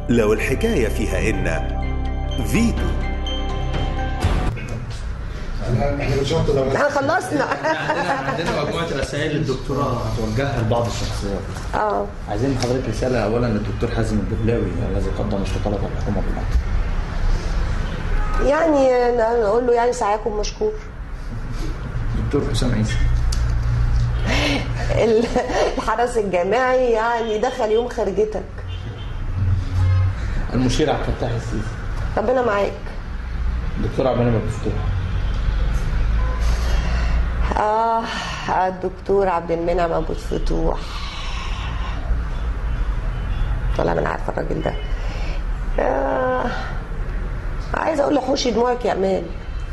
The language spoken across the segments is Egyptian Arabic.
لو الحكاية فيها إن فيتو احنا خلصنا عندنا عندنا مجموعه رسائل الدكتوره هتوجهها لبعض الشخصيات اه عايزين من حضرتك رساله اولا للدكتور حازم الببلاوي الذي قدم استقالته الحكومه بالمصر يعني نقول له يعني سعيكم مشكور دكتور حسام عيسى ال- الحرس الجامعي يعني دخل يوم خرجتك المشير عبد الفتاح السيسي ربنا معاك الدكتور عبد المنعم مفتوح اه الدكتور عبد المنعم ابو الفتوح والله ما انا عارفه الراجل ده آه. عايزه اقول له حوشي دموعك يا امان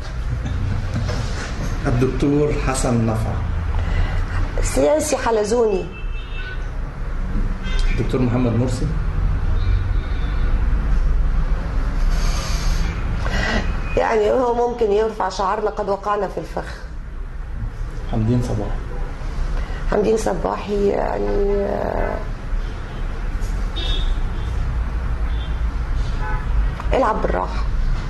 الدكتور حسن نفع سياسي حلزوني الدكتور محمد مرسي يعني هو ممكن يرفع شعار لقد وقعنا في الفخ حمدين صباح حمدين صباحي يعني آه، العب بالراحه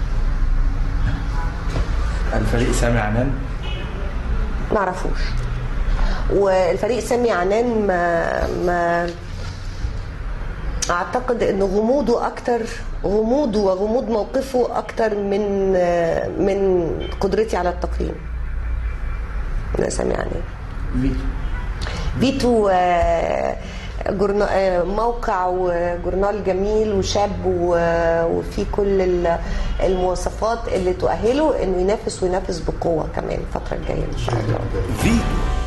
الفريق سامي عنان ما اعرفوش والفريق سامي عنان ما ما اعتقد ان غموضه اكتر غموضه وغموض موقفه اكتر من من قدرتي على التقييم ده سامي عنان فيتو فيتو آه، جورنا- آه، موقع وجورنال جميل وشاب و- وفيه كل ال- المواصفات اللي تؤهله انه ينافس وينافس بقوه كمان الفتره الجايه ان شاء الله فيتو